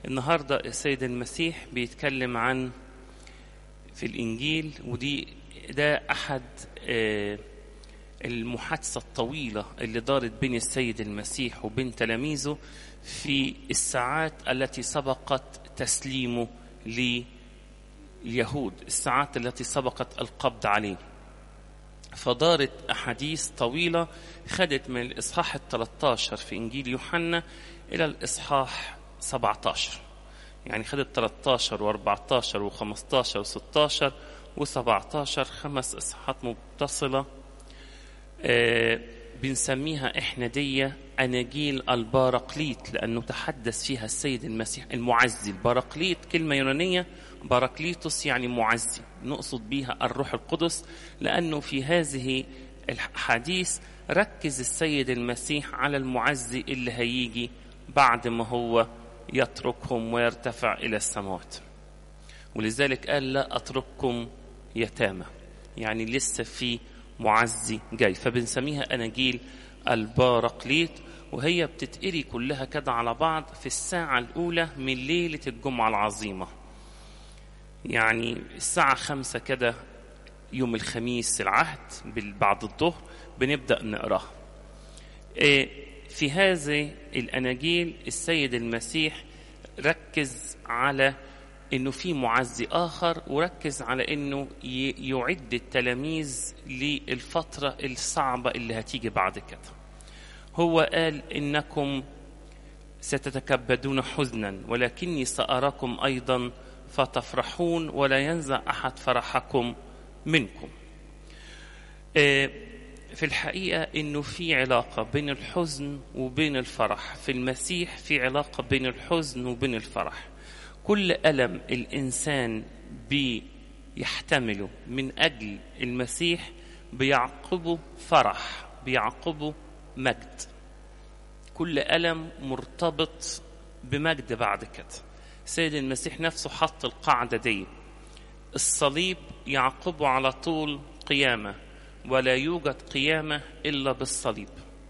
النهاردة السيد المسيح بيتكلم عن في الإنجيل ودي ده أحد آه، المحادثة الطويلة اللي دارت بين السيد المسيح وبين تلاميذه في الساعات التي سبقت تسليمه لليهود الساعات التي سبقت القبض عليه فدارت أحاديث طويلة خدت من الإصحاح ال 13 في إنجيل يوحنا إلى الإصحاح 17 يعني خدت 13 و14 و15 و16 و17 خمس إصحاحات متصلة آه، بنسميها إحنا دي أناجيل الباراقليت لأنه تحدث فيها السيد المسيح المعزي الباراقليت كلمة يونانية باراكليتوس يعني معزي نقصد بها الروح القدس لأنه في هذه الحديث ركز السيد المسيح على المعزي اللي هيجي بعد ما هو يتركهم ويرتفع إلى السماوات ولذلك قال لا أترككم يتامى يعني لسه في معزي جاي فبنسميها أناجيل الباراقليت وهي بتتقري كلها كده على بعض في الساعة الأولى من ليلة الجمعة العظيمة يعني الساعة خمسة كده يوم الخميس العهد بال- بعد الظهر بنبدأ نقراها إيه، في هذه الأناجيل السيد المسيح ركز على انه في معزي اخر وركز على انه ي- يعد التلاميذ للفتره الصعبه اللي هتيجي بعد كده هو قال انكم ستتكبدون حزنا ولكني ساراكم ايضا فتفرحون ولا ينزع احد فرحكم منكم آه، في الحقيقه انه في علاقه بين الحزن وبين الفرح في المسيح في علاقه بين الحزن وبين الفرح كل الم الانسان بيحتمله من اجل المسيح بيعقبه فرح بيعقبه مجد كل الم مرتبط بمجد بعد كده سيد المسيح نفسه حط القاعده دي الصليب يعقبه على طول قيامه ولا يوجد قيامه الا بالصليب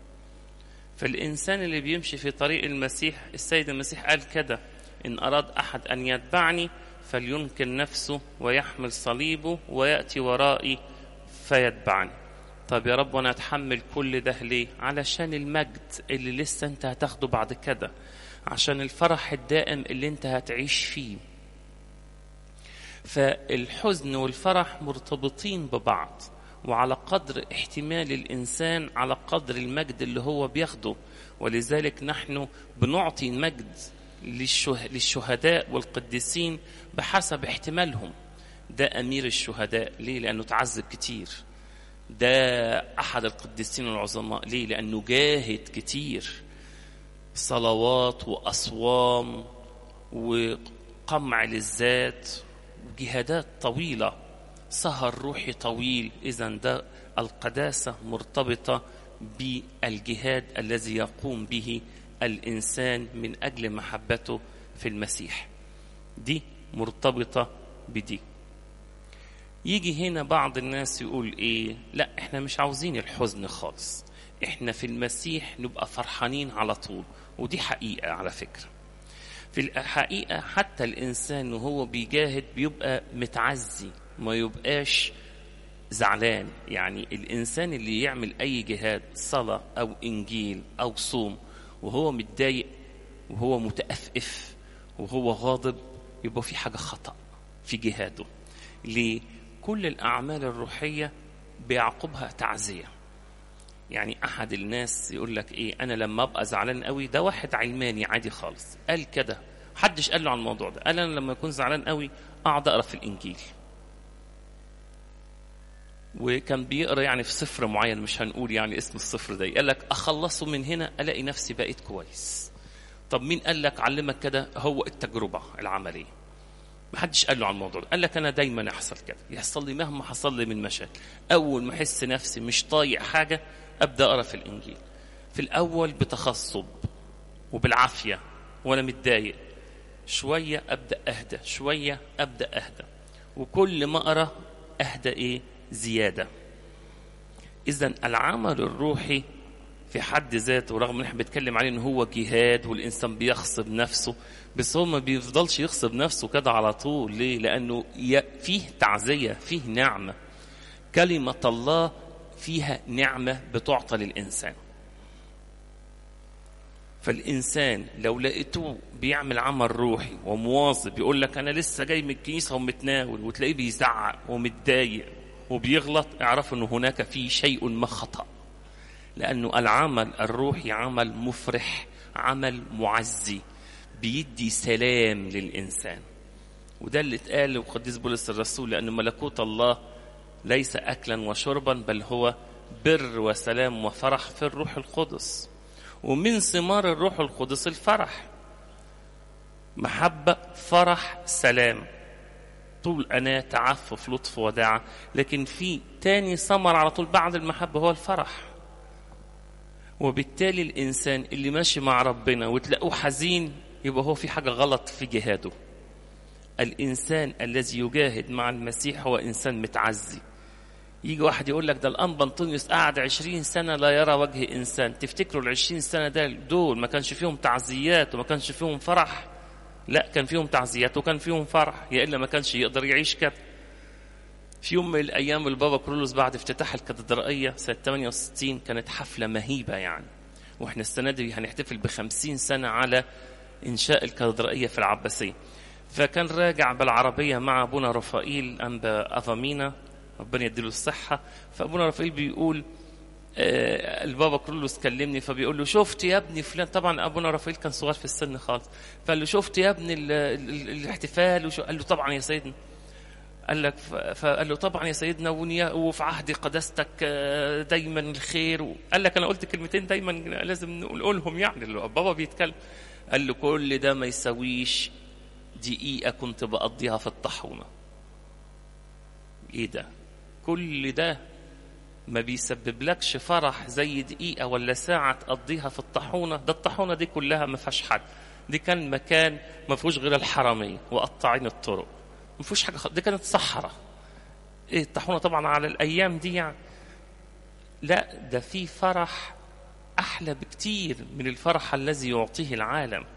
فالإنسان اللي بيمشي في طريق المسيح السيد المسيح قال كده إن أراد أحد أن يتبعني فلينكر نفسه ويحمل صليبه ويأتي ورائي فيتبعني طب يا رب وانا اتحمل كل ده ليه علشان المجد اللي لسه انت هتاخده بعد كده عشان الفرح الدائم اللي انت هتعيش فيه فالحزن والفرح مرتبطين ببعض وعلى قدر احتمال الانسان على قدر المجد اللي هو بياخده ولذلك نحن بنعطي المجد للشه- للشهداء والقديسين بحسب احتمالهم ده امير الشهداء ليه لانه تعذب كتير ده احد القديسين العظماء ليه لانه جاهد كتير صلوات واصوام وقمع للذات وجهادات طويله سهر روحي طويل اذا ده القداسه مرتبطه بالجهاد الذي يقوم به الانسان من اجل محبته في المسيح دي مرتبطه بدي يجي هنا بعض الناس يقول ايه لا احنا مش عاوزين الحزن خالص احنا في المسيح نبقى فرحانين على طول ودي حقيقه على فكره في الحقيقه حتى الانسان وهو بيجاهد بيبقى متعزي ما يبقاش زعلان يعني الانسان اللي يعمل اي جهاد صلاه او انجيل او صوم وهو متضايق وهو متأفئف وهو غاضب يبقى في حاجه خطأ في جهاده ليه كل الاعمال الروحيه بيعقبها تعزيه يعني احد الناس يقول لك ايه انا لما ابقى زعلان قوي ده واحد علماني عادي خالص قال كده محدش قال له عن الموضوع ده قال انا لما اكون زعلان قوي اقعد اقرا في الانجيل وكان بيقرا يعني في صفر معين مش هنقول يعني اسم الصفر ده قال لك اخلصه من هنا الاقي نفسي بقيت كويس طب مين قال لك علمك كده هو التجربه العمليه محدش قال له عن الموضوع ده قال لك انا دايما يحصل كده يحصل لي مهما حصل لي من مشاكل اول ما احس نفسي مش طايق حاجه ابدا اقرا في الانجيل في الاول بتخصب وبالعافيه وانا متضايق شويه ابدا اهدى شويه ابدا اهدى وكل ما اقرا اهدى ايه زياده اذا العمل الروحي في حد ذاته رغم ان احنا بنتكلم عليه ان هو جهاد والانسان بيغصب نفسه بس هو ما بيفضلش يغصب نفسه كده على طول ليه لانه فيه تعزيه فيه نعمه كلمه الله فيها نعمه بتعطى للانسان فالإنسان لو لقيتوه بيعمل عمل روحي ومواظب يقول لك أنا لسه جاي من الكنيسة ومتناول وتلاقيه بيزعق ومتضايق وبيغلط اعرفوا أن هناك في شيء ما خطأ لأنه العمل الروحي عمل مفرح عمل معزي بيدي سلام للإنسان وده اللي اتقال وقديس بولس الرسول لأن ملكوت الله ليس أكلا وشربا بل هو بر وسلام وفرح في الروح القدس ومن ثمار الروح القدس الفرح محبة فرح سلام طول أنا تعفف لطف وداعة لكن في تاني ثمر على طول بعد المحبة هو الفرح وبالتالي الإنسان اللي ماشي مع ربنا وتلاقوه حزين يبقى هو في حاجة غلط في جهاده الإنسان الذي يجاهد مع المسيح هو إنسان متعزي يجي واحد يقول لك ده الأنبا أنطونيوس قعد عشرين سنة لا يرى وجه إنسان تفتكروا العشرين سنة ده دول ما كانش فيهم تعزيات وما كانش فيهم فرح لا كان فيهم تعزيات وكان فيهم فرح يا إلا ما كانش يقدر يعيش كده في يوم من الأيام البابا كرولوس بعد افتتاح الكاتدرائية سنة 68 كانت حفلة مهيبة يعني واحنا السنة دي هنحتفل بخمسين سنة على إنشاء الكاتدرائية في العباسية فكان راجع بالعربية مع أبونا رفائيل أنبا أفامينا ربنا يديله الصحة فأبونا رفائيل بيقول آه البابا كرولوس كلمني فبيقول له شفت يا ابني فلان طبعا ابونا رفائيل كان صغير في السن خالص فقال له شفت يا ابني ال ال الاحتفال وشو قال له طبعا يا سيدنا قال لك فقال له طبعا يا سيدنا وفي عهد قداستك دايما الخير قال لك انا قلت كلمتين دايما لازم نقولهم يعني بابا بيتكلم قال له كل ده ما يساويش دقيقه كنت بقضيها في الطاحونه ايه ده كل ده ما بيسببلكش فرح زي دقيقة ولا ساعة تقضيها في الطاحونة ده الطاحونة دي كلها ما فيهاش حد دي كان مكان ما فيهوش غير الحرامية وقطاعين الطرق ما فيهوش حاجة خ... دي كانت صحراء ايه الطاحونة طبعا على الأيام دي يعني لا ده في فرح أحلى بكتير من الفرح الذي يعطيه العالم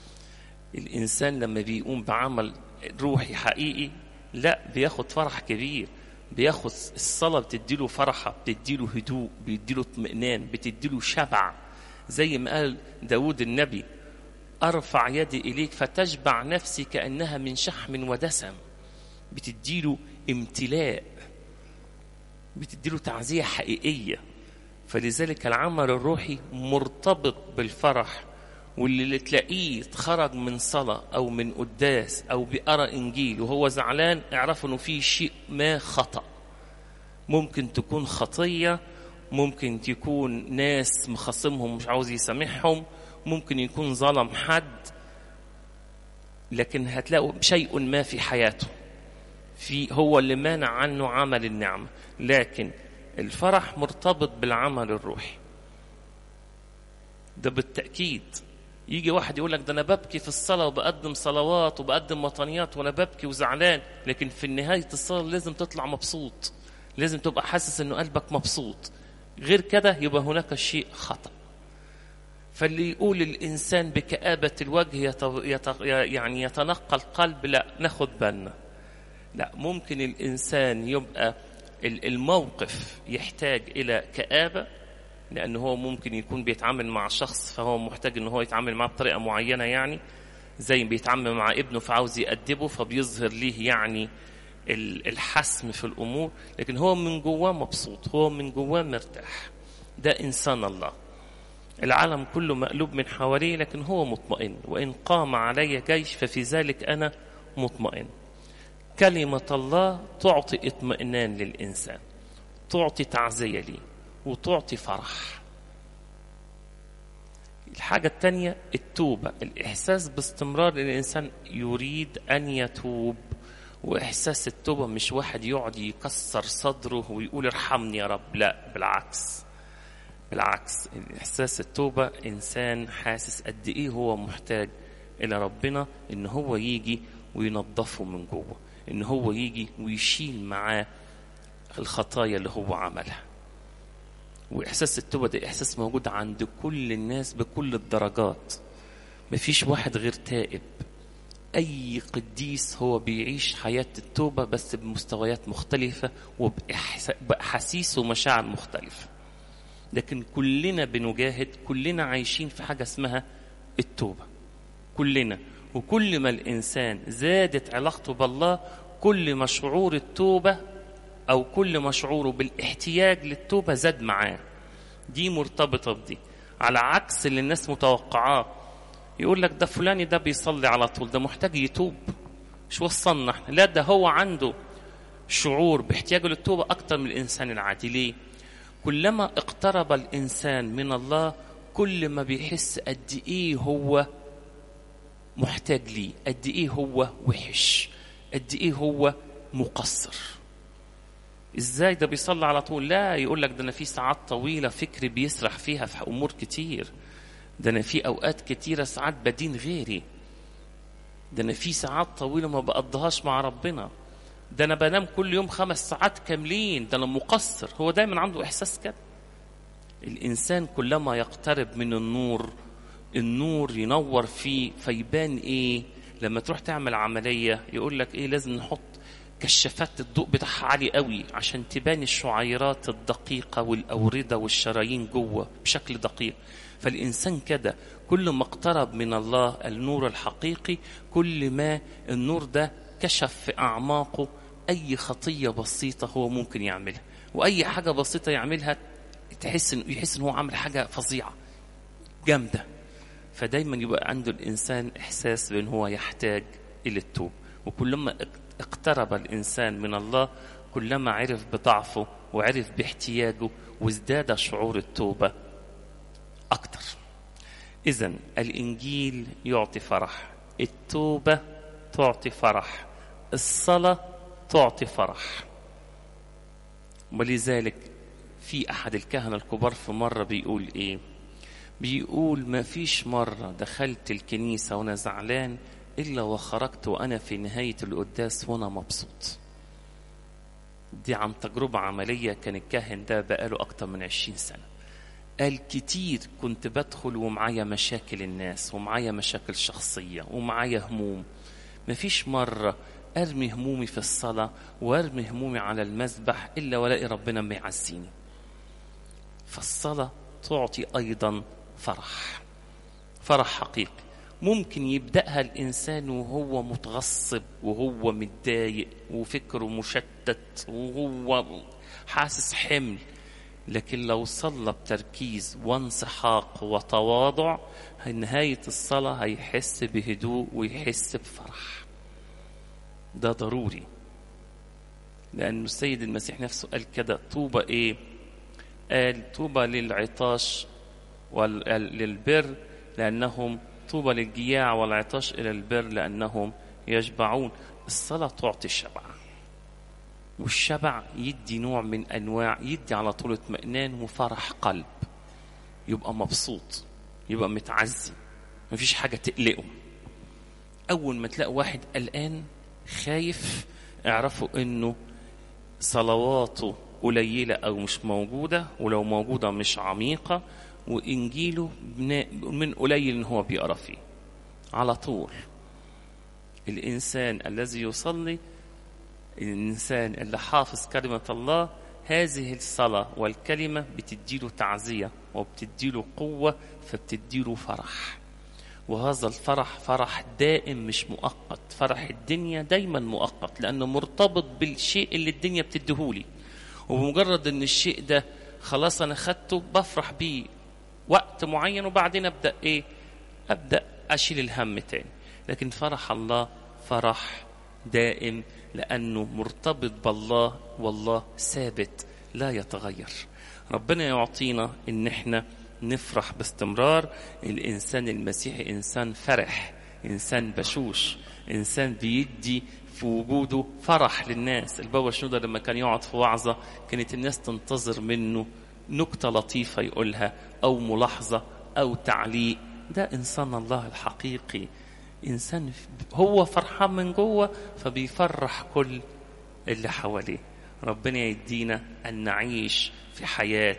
الإنسان لما بيقوم بعمل روحي حقيقي لا بياخد فرح كبير بياخد الصلاة بتديله فرحة بتديله هدوء بتديله اطمئنان بتديله شبع زي ما قال داود النبي أرفع يدي إليك فتشبع نفسي كأنها من شحم ودسم بتديله امتلاء بتديله تعزية حقيقية فلذلك العمل الروحي مرتبط بالفرح واللي تلاقيه خرج من صلاة أو من قداس أو بيقرأ إنجيل وهو زعلان اعرفوا إنه في شيء ما خطأ ممكن تكون خطية ممكن تكون ناس مخصمهم مش عاوز يسامحهم ممكن يكون ظلم حد لكن هتلاقوا شيء ما في حياته في هو اللي مانع عنه عمل النعمة لكن الفرح مرتبط بالعمل الروحي ده بالتأكيد يجي واحد يقول لك ده انا ببكي في الصلاه وبقدم صلوات وبقدم وطنيات وانا ببكي وزعلان لكن في نهايه الصلاه لازم تطلع مبسوط لازم تبقى حاسس انه قلبك مبسوط غير كده يبقى هناك شيء خطا فاللي يقول الانسان بكآبة الوجه يت... يت... يعني يتنقى القلب لا ناخد بالنا لا ممكن الانسان يبقى الموقف يحتاج الى كآبة لأن هو ممكن يكون بيتعامل مع شخص فهو محتاج إن هو يتعامل معاه بطريقة معينة يعني زي بيتعامل مع ابنه فعاوز يأدبه فبيظهر ليه يعني الحسم في الأمور لكن هو من جواه مبسوط هو من جواه مرتاح ده إنسان الله العالم كله مقلوب من حواليه لكن هو مطمئن وإن قام علي جيش ففي ذلك أنا مطمئن كلمة الله تعطي اطمئنان للإنسان تعطي تعزية ليه وتعطي فرح الحاجة الثانية التوبة الإحساس باستمرار الإنسان يريد أن يتوب وإحساس التوبة مش واحد يقعد يكسر صدره ويقول ارحمني يا رب لا بالعكس بالعكس إحساس التوبة إنسان حاسس قد إيه هو محتاج إلى ربنا إن هو يجي وينظفه من جوه إن هو يجي ويشيل معاه الخطايا اللي هو عملها وإحساس التوبة ده إحساس موجود عند كل الناس بكل الدرجات مفيش واحد غير تائب أي قديس هو بيعيش حياة التوبة بس بمستويات مختلفة وبأحاسيس ومشاعر مختلفة لكن كلنا بنجاهد كلنا عايشين في حاجة اسمها التوبة كلنا وكل ما الإنسان زادت علاقته بالله كل ما شعور التوبة أو كل ما شعوره بالاحتياج للتوبة زاد معاه دي مرتبطة بدي على عكس اللي الناس متوقعاه يقول لك ده فلاني ده بيصلي على طول ده محتاج يتوب شو وصلنا احنا لا ده هو عنده شعور باحتياجه للتوبة أكتر من الإنسان العادي ليه كلما اقترب الإنسان من الله كل ما بيحس قد إيه هو محتاج ليه قد إيه هو وحش قد إيه هو مقصر ازاي ده بيصلي على طول لا يقول لك ده انا في ساعات طويله فكري بيسرح فيها في امور كتير ده انا في اوقات كتيره ساعات بدين غيري ده انا في ساعات طويله ما بقضيهاش مع ربنا ده انا بنام كل يوم خمس ساعات كاملين ده انا مقصر هو دايما عنده احساس كده الانسان كلما يقترب من النور النور ينور فيه فيبان ايه لما تروح تعمل عمليه يقول لك ايه لازم نحط كشافات الضوء بتاعها عالي قوي عشان تبان الشعيرات الدقيقة والأوردة والشرايين جوه بشكل دقيق فالإنسان كده كل ما اقترب من الله النور الحقيقي كل ما النور ده كشف في أعماقه أي خطية بسيطة هو ممكن يعملها وأي حاجة بسيطة يعملها تحس إنه يحس إن هو عامل حاجة فظيعة جامدة فدايما يبقى عنده الإنسان إحساس بأن هو يحتاج إلى التوب وكلما اقترب الإنسان من الله كلما عرف بضعفه وعرف باحتياجه وازداد شعور التوبة أكتر إذا الإنجيل يعطي فرح التوبة تعطي فرح الصلاة تعطي فرح ولذلك في أحد الكهنة الكبار في مرة بيقول إيه بيقول ما فيش مرة دخلت الكنيسة وأنا زعلان إلا وخرجت وأنا في نهاية القداس وأنا مبسوط دي عن تجربة عملية كان الكاهن ده بقاله أكتر من عشرين سنة قال كتير كنت بدخل ومعايا مشاكل الناس ومعايا مشاكل شخصية ومعايا هموم مفيش مرة أرمي همومي في الصلاة وأرمي همومي على المذبح إلا ولاقي ربنا ما يعزيني فالصلاة تعطي أيضا فرح فرح حقيقي ممكن يبدأها الإنسان وهو متغصب وهو متضايق وفكره مشتت وهو حاسس حمل لكن لو صلى بتركيز وانسحاق وتواضع نهاية الصلاة هيحس بهدوء ويحس بفرح ده ضروري لأن السيد المسيح نفسه قال كده طوبى إيه قال طوبى للعطاش وللبر لأنهم طوبى للجياع والعطاش إلى البر لأنهم يشبعون الصلاة تعطي الشبع والشبع يدي نوع من أنواع يدي على طول اطمئنان وفرح قلب يبقى مبسوط يبقى متعزي مفيش حاجة تقلقه أول ما تلاقي واحد قلقان خايف اعرفوا إنه صلواته قليلة أو مش موجودة ولو موجودة مش عميقة وإنجيله من قليل إن هو بيقرأ فيه على طول الإنسان الذي يصلي الإنسان اللي حافظ كلمة الله هذه الصلاة والكلمة بتديله تعزية وبتديله قوة فبتديله فرح وهذا الفرح فرح دائم مش مؤقت فرح الدنيا دايما مؤقت لأنه مرتبط بالشيء اللي الدنيا بتديهولي وبمجرد ان الشيء ده خلاص انا خدته بفرح بيه وقت معين وبعدين ابدا ايه ابدا اشيل الهم تاني لكن فرح الله فرح دائم لانه مرتبط بالله والله ثابت لا يتغير ربنا يعطينا ان احنا نفرح باستمرار الانسان المسيحي انسان فرح انسان بشوش انسان بيدي في وجوده فرح للناس البابا شنودة لما كان يقعد في وعظة كانت الناس تنتظر منه نكتة لطيفة يقولها أو ملاحظة أو تعليق ده إنسان الله الحقيقي إنسان هو فرحان من جوه فبيفرح كل اللي حواليه ربنا يدينا أن نعيش في حياة